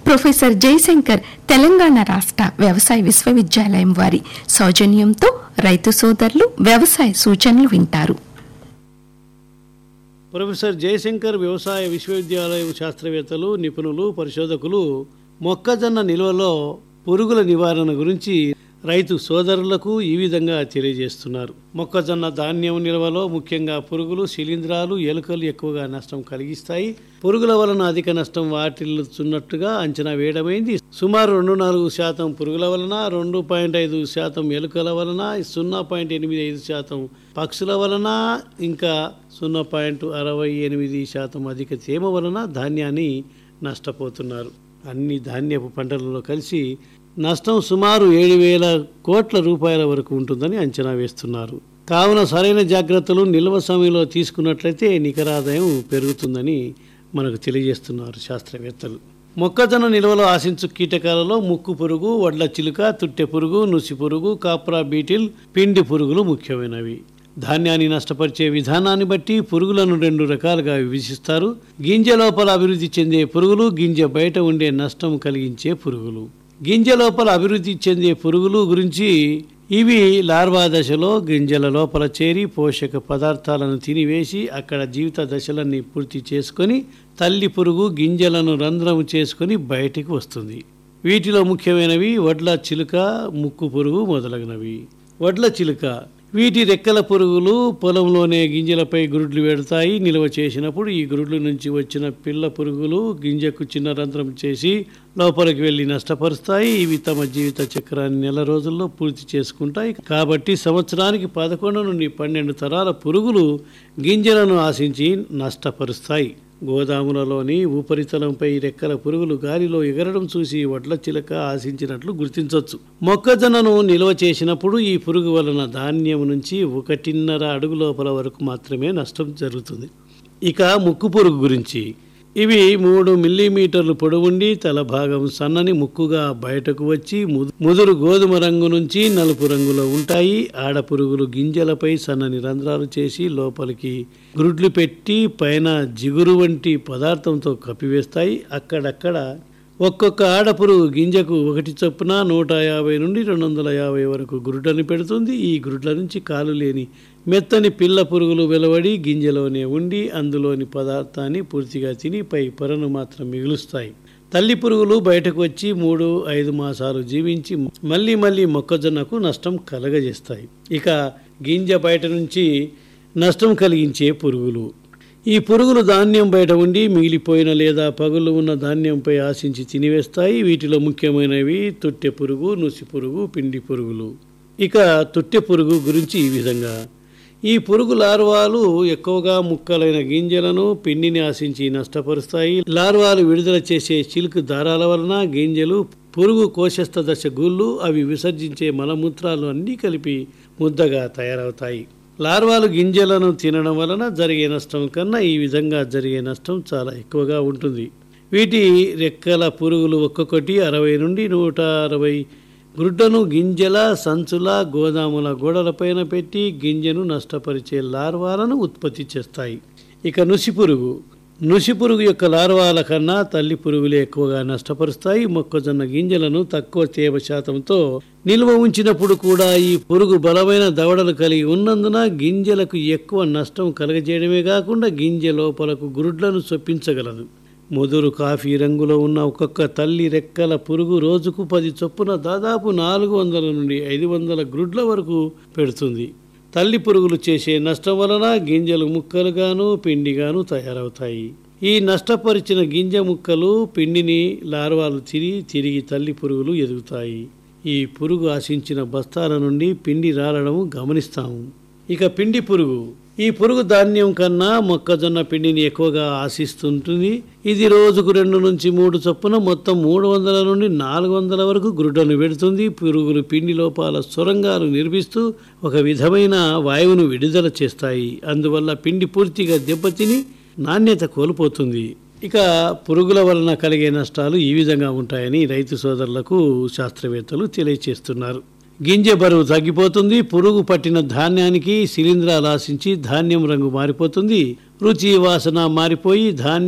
professor Jayashankar Telangana రాష్ట్ర వ్యవసాయ విశ్వవిద్యాలయం వారి సౌజన్యంతో రైతు సోదరులు వ్యవసాయ సూచనలు వింటారు ప్రొఫెసర్ జయశంకర్ వ్యవసాయ విశ్వవిద్యాలయం శాస్త్రవేత్తలు నిపుణులు పరిశోధకులు మొక్కజొన్న నిల్వలో పురుగుల నివారణ గురించి రైతు సోదరులకు ఈ విధంగా తెలియజేస్తున్నారు మొక్కజొన్న ధాన్యం నిల్వలో ముఖ్యంగా పురుగులు శిలీంధ్రాలు ఎలుకలు ఎక్కువగా నష్టం కలిగిస్తాయి పురుగుల వలన అధిక నష్టం వాటిల్లుతున్నట్టుగా అంచనా వేయడమైంది సుమారు రెండు నాలుగు శాతం పురుగుల వలన రెండు పాయింట్ ఐదు శాతం ఎలుకల వలన సున్నా పాయింట్ ఎనిమిది ఐదు శాతం పక్షుల వలన ఇంకా సున్నా పాయింట్ అరవై ఎనిమిది శాతం అధిక తేమ వలన ధాన్యాన్ని నష్టపోతున్నారు అన్ని ధాన్యపు పంటలలో కలిసి నష్టం సుమారు ఏడు వేల కోట్ల రూపాయల వరకు ఉంటుందని అంచనా వేస్తున్నారు కావున సరైన జాగ్రత్తలు నిల్వ సమయంలో తీసుకున్నట్లయితే నికర ఆదాయం పెరుగుతుందని మనకు తెలియజేస్తున్నారు శాస్త్రవేత్తలు మొక్కజొన్న నిల్వలో ఆశించు కీటకాలలో ముక్కు పురుగు వడ్ల చిలుక తుట్టె పురుగు నుసి పురుగు కాప్రా బీటిల్ పిండి పురుగులు ముఖ్యమైనవి ధాన్యాన్ని నష్టపరిచే విధానాన్ని బట్టి పురుగులను రెండు రకాలుగా విభజిస్తారు గింజ లోపల అభివృద్ధి చెందే పురుగులు గింజ బయట ఉండే నష్టం కలిగించే పురుగులు గింజ లోపల అభివృద్ధి చెందే పురుగులు గురించి ఇవి లార్వా దశలో గింజల లోపల చేరి పోషక పదార్థాలను తినివేసి అక్కడ జీవిత దశలన్నీ పూర్తి చేసుకొని తల్లి పురుగు గింజలను రంధ్రము చేసుకొని బయటికి వస్తుంది వీటిలో ముఖ్యమైనవి వడ్ల చిలుక ముక్కు పురుగు మొదలగునవి వడ్ల చిలుక వీటి రెక్కల పురుగులు పొలంలోనే గింజలపై గురుడ్లు పెడతాయి నిల్వ చేసినప్పుడు ఈ గురుడ్ల నుంచి వచ్చిన పిల్ల పురుగులు గింజకు చిన్న రంధ్రం చేసి లోపలికి వెళ్ళి నష్టపరుస్తాయి ఇవి తమ జీవిత చక్రాన్ని నెల రోజుల్లో పూర్తి చేసుకుంటాయి కాబట్టి సంవత్సరానికి పదకొండు నుండి పన్నెండు తరాల పురుగులు గింజలను ఆశించి నష్టపరుస్తాయి గోదాములలోని ఉపరితలంపై రెక్కల పురుగులు గాలిలో ఎగరడం చూసి వడ్ల చిలక ఆశించినట్లు గుర్తించవచ్చు మొక్కజొన్నను నిల్వ చేసినప్పుడు ఈ పురుగు వలన ధాన్యం నుంచి ఒకటిన్నర అడుగు లోపల వరకు మాత్రమే నష్టం జరుగుతుంది ఇక ముక్కు పురుగు గురించి ఇవి మూడు మిల్లీమీటర్లు పొడవుండి తల భాగం సన్నని ముక్కుగా బయటకు వచ్చి ముదు- ముదురు గోధుమ రంగు నుంచి నలుపు రంగులో ఉంటాయి ఆడపురుగులు గింజలపై సన్నని రంధ్రాలు చేసి లోపలికి గురుడ్లు పెట్టి పైన జిగురు వంటి పదార్థంతో కప్పివేస్తాయి అక్కడక్కడ ఒక్కొక్క ఆడపురుగు గింజకు ఒకటి చొప్పున నూట యాభై నుండి రెండు వందల యాభై వరకు గురుడని పెడుతుంది ఈ గురుడ్ల నుంచి కాలు లేని మెత్తని పిల్ల పురుగులు వెలువడి గింజలోనే ఉండి అందులోని పదార్థాన్ని పూర్తిగా తిని పై పొరను మాత్రం మిగులుస్తాయి తల్లి పురుగులు బయటకు వచ్చి మూడు ఐదు మాసాలు జీవించి మళ్ళీ మళ్ళీ మొక్కజొన్నకు నష్టం కలగజేస్తాయి ఇక గింజ బయట నుంచి నష్టం కలిగించే పురుగులు ఈ పురుగులు ధాన్యం బయట ఉండి మిగిలిపోయిన లేదా పగులు ఉన్న ధాన్యంపై ఆశించి తినివేస్తాయి వీటిలో ముఖ్యమైనవి తొట్టె పురుగు నుసి పురుగు పిండి పురుగులు ఇక తొట్టె పురుగు గురించి ఈ విధంగా ఈ పురుగు లార్వాలు ఎక్కువగా ముక్కలైన గింజలను పిండిని ఆశించి నష్టపరుస్తాయి లార్వాలు విడుదల చేసే చిలుకు దారాల వలన గింజలు పురుగు కోశస్థ దశ గూళ్ళు అవి విసర్జించే మలమూత్రాలు అన్నీ కలిపి ముద్దగా తయారవుతాయి లార్వాలు గింజలను తినడం వలన జరిగే నష్టం కన్నా ఈ విధంగా జరిగే నష్టం చాలా ఎక్కువగా ఉంటుంది వీటి రెక్కల పురుగులు ఒక్కొక్కటి అరవై నుండి నూట అరవై గుడ్డను గింజల సంచుల గోదాముల గోడలపైన పెట్టి గింజను నష్టపరిచే లార్వాలను ఉత్పత్తి చేస్తాయి ఇక నుసి పురుగు నుసి పురుగు యొక్క లార్వాల కన్నా తల్లి పురుగులే ఎక్కువగా నష్టపరుస్తాయి మొక్కజొన్న గింజలను తక్కువ తేమ శాతంతో నిల్వ ఉంచినప్పుడు కూడా ఈ పురుగు బలమైన దవడలు కలిగి ఉన్నందున గింజలకు ఎక్కువ నష్టం కలగజేయడమే కాకుండా గింజ లోపలకు గురుడ్లను చొప్పించగలదు ముదురు కాఫీ రంగులో ఉన్న ఒక్కొక్క తల్లి రెక్కల పురుగు రోజుకు పది చొప్పున దాదాపు నాలుగు వందల నుండి ఐదు వందల గ్రుడ్ల వరకు పెడుతుంది తల్లి పురుగులు చేసే నష్టం వలన గింజలు ముక్కలుగాను పిండిగాను తయారవుతాయి ఈ నష్టపరిచిన గింజ ముక్కలు పిండిని లార్వాలు తిరిగి తిరిగి తల్లి పురుగులు ఎదుగుతాయి ఈ పురుగు ఆశించిన బస్తాల నుండి పిండి రాలడం గమనిస్తాము ఇక పిండి పురుగు ఈ పురుగు ధాన్యం కన్నా మొక్కజొన్న పిండిని ఎక్కువగా ఆశిస్తుంటుంది ఇది రోజుకు రెండు నుంచి మూడు చొప్పున మొత్తం మూడు వందల నుండి నాలుగు వందల వరకు గురుడను పెడుతుంది పురుగులు పిండి లోపాల సొరంగాలు నిర్మిస్తూ ఒక విధమైన వాయువును విడుదల చేస్తాయి అందువల్ల పిండి పూర్తిగా దెబ్బతిని నాణ్యత కోల్పోతుంది ఇక పురుగుల వలన కలిగే నష్టాలు ఈ విధంగా ఉంటాయని రైతు సోదరులకు శాస్త్రవేత్తలు తెలియచేస్తున్నారు గింజ బరువు తగ్గిపోతుంది పురుగు పట్టిన ధాన్యానికి శిలీంధ్రాలు ఆశించి ధాన్యం రంగు మారిపోతుంది రుచి వాసన మారిపోయి ధాన్యం